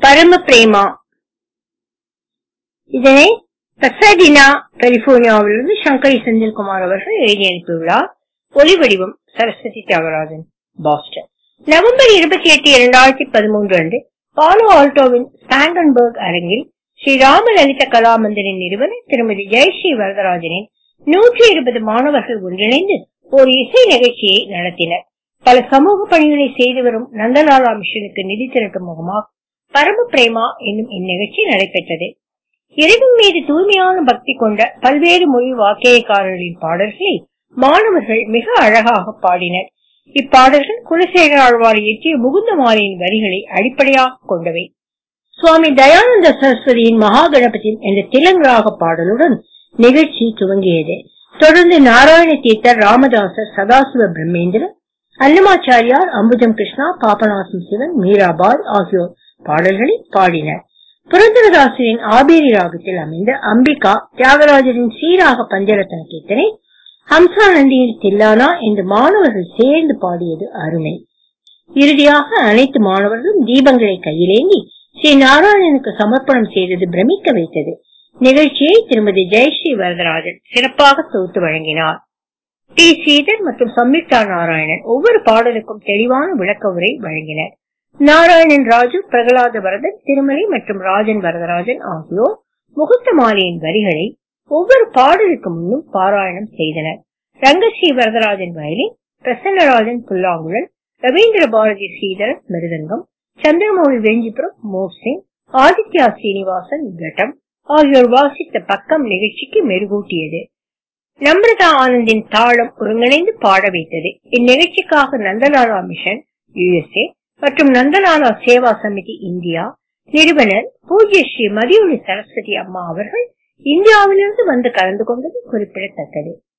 பரம பிரேமா இதனை பசடினா கலிபோர்னியாவிலிருந்து சங்கரி செந்தில்குமார் அவர்கள் எழுதி அனுப்பியுள்ளார் ஒலிவடிவம் சரஸ்வதி தியாகராஜன் பாஸ்டன் நவம்பர் இருபத்தி எட்டு இரண்டாயிரத்தி பதிமூன்று அன்று பாலோ ஆல்டோவின் ஸ்டாண்டன்பர்க் அரங்கில் ஸ்ரீ ராமலலித கலாமந்திரின் நிறுவனர் திருமதி ஜெயஸ்ரீ வரதராஜனின் நூற்றி இருபது மாணவர்கள் ஒன்றிணைந்து ஒரு இசை நிகழ்ச்சியை நடத்தினர் பல சமூக பணிகளை செய்து வரும் நந்தலாலா மிஷனுக்கு நிதி திரட்டும் முகமாக பரம பிரேமா என்னும் இந்நிகழ்ச்சி நடைபெற்றது இறைவன் மீது தூய்மையான பக்தி கொண்ட பல்வேறு மொழி வாக்கியக்காரர்களின் பாடல்களை மாணவர்கள் மிக அழகாக பாடினர் இப்பாடல்கள் குலசேகர ஆழ்வார் இயற்றிய முகுந்தமாரியின் வரிகளை அடிப்படையாக கொண்டவை சுவாமி தயானந்த சரஸ்வதியின் மகா கணபதி என்ற திலங்கராக பாடலுடன் நிகழ்ச்சி துவங்கியது தொடர்ந்து நாராயண தீர்த்தர் ராமதாசர் சதாசிவ பிரம்மேந்திரன் அன்னமாச்சாரியார் அம்புஜம் கிருஷ்ணா பாபநாசம் சிவன் மீராபாய் ஆகியோர் பாடல்களை பாடினர் புரந்தரதாசரின் ஆபேரி ராகத்தில் அமைந்த அம்பிகா தியாகராஜரின் சீராக பஞ்சரத்தன கீர்த்தனை ஹம்சானந்தியின் தில்லானா என்று மாணவர்கள் சேர்ந்து பாடியது அருமை இறுதியாக அனைத்து மாணவர்களும் தீபங்களை கையிலேந்தி ஸ்ரீ நாராயணனுக்கு சமர்ப்பணம் செய்தது பிரமிக்க வைத்தது நிகழ்ச்சியை திருமதி ஜெயஸ்ரீ வரதராஜன் சிறப்பாக தொகுத்து வழங்கினார் டி ஸ்ரீதர் மற்றும் சம்யுக்தா நாராயணன் ஒவ்வொரு பாடலுக்கும் தெளிவான விளக்க உரை வழங்கினர் நாராயணன் ராஜு பிரகலாத வரதன் திருமலை மற்றும் ராஜன் வரதராஜன் ஆகியோர் முகூர்த்தமாலியின் வரிகளை ஒவ்வொரு பாடலுக்கு முன்னும் பாராயணம் செய்தனர் ரங்கஸ்ரீ வரதராஜன் வயலின் பிரசன்னராஜன் புல்லாங்குழல் ரவீந்திர பாரதி ஸ்ரீதரன் மிருதங்கம் சந்திரமௌழி வெஞ்சிபுரம் மோர்சிங் ஆதித்யா சீனிவாசன் கட்டம் ஆகியோர் வாசித்த பக்கம் நிகழ்ச்சிக்கு மெருகூட்டியது நம்ரதா ஆனந்தின் தாளம் ஒருங்கிணைந்து பாட வைத்தது இந்நிகழ்ச்சிக்காக நந்தலாலா மிஷன் யுஎஸ்ஏ மற்றும் நந்தலாலா சேவா சமிதி இந்தியா நிறுவனர் பூஜ்ய ஸ்ரீ மதியொளி சரஸ்வதி அம்மா அவர்கள் இந்தியாவிலிருந்து வந்து கலந்து கொண்டது குறிப்பிடத்தக்கது